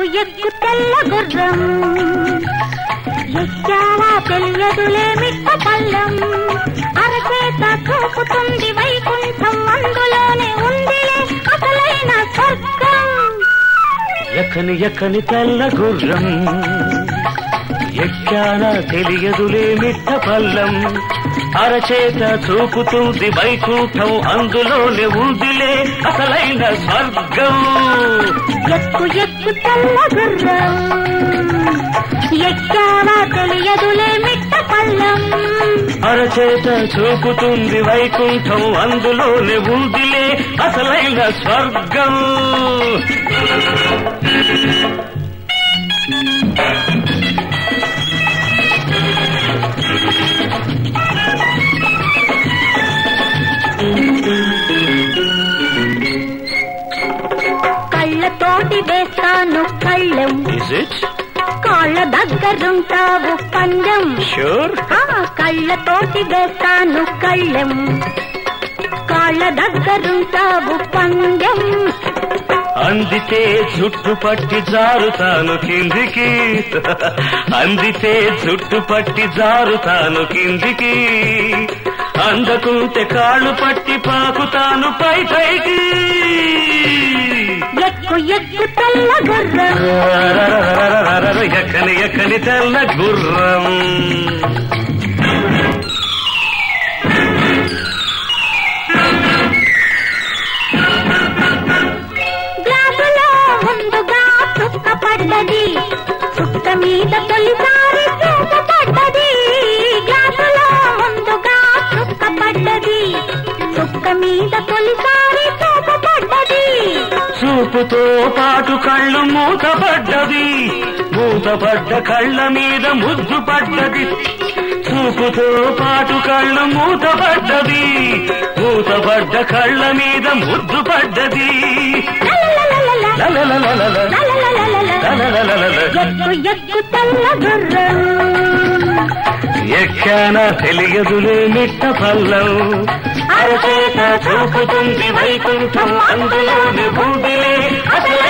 ఎక్కు తెల్ల గుర్రం ఎక్కావా తెలియదులే మిట్ట పల్లం అరచేత చూపుతుంది వైకుంఠం అందులోనే ఉందిలే అసలైన స్వర్గం ఎక్కని ఎక్కని తెల్ల గుర్రం ఎక్కానా తెలియదులే మిట్ట పల్లం అరచేత చూపుతుంది వైకుంఠం అందులోనే ఉందిలే అసలైన స్వర్గం ఎక్కు ఎక్కు తెల్ల గుర్రం ఎక్కావా తెలియదులే మిట్ట పల్లం అరచేత చూపుతుంది వైకుంఠం అందులోనే ఉందిలే అసలైన స్వర్గం కళ్ళతోటి వేస్తాను కళ్ళెం ఇస్ ఇట్ కాళ్ళ దగ్గరుంటావు పందెం షూర్ ఆ కళ్ళతోటి వేస్తాను కళ్ళెం కాళ్ళ దగ్గరుంటావు పందెం అందితే జుట్టు పట్టి జారుతాను కిందికి అందితే జుట్టు పట్టి జారుతాను కిందికి అందకుంటే కాళ్ళు పట్టి పాకుతాను పై పైకి ఎక్కు ఎక్కు తెల్ల గుర్రం ఎక్కని ఎక్కని తెల్ల గుర్రం గ్లాసులో ముందుగా చుక్క పడ్డది చుక్క మీద తొలిసారి చూప పడ్డది గ్లాసులో ముందుగా చుక్క పడ్డది చుక్క మీద తొలిసారి చూప పడ్డది చూపుతో పాటు కళ్ళు మూతపడ్డది మూతపడ్డ కళ్ళ మీద ముద్దు పడ్డది చూపుతో పాటు కళ్ళు మూతపడ్డది మూతపడ్డ కళ్ళ మీద ముద్దు పడ్డది లలలలలల, లలలలలల. ఎక్కు ఎక్కు తెల్ల గుర్రం ఎక్కాన తెలియదులే మిట్ట పల్లం అరచేత చూపుతుంది వైకుంఠం అందులోని బూదిలే అసలు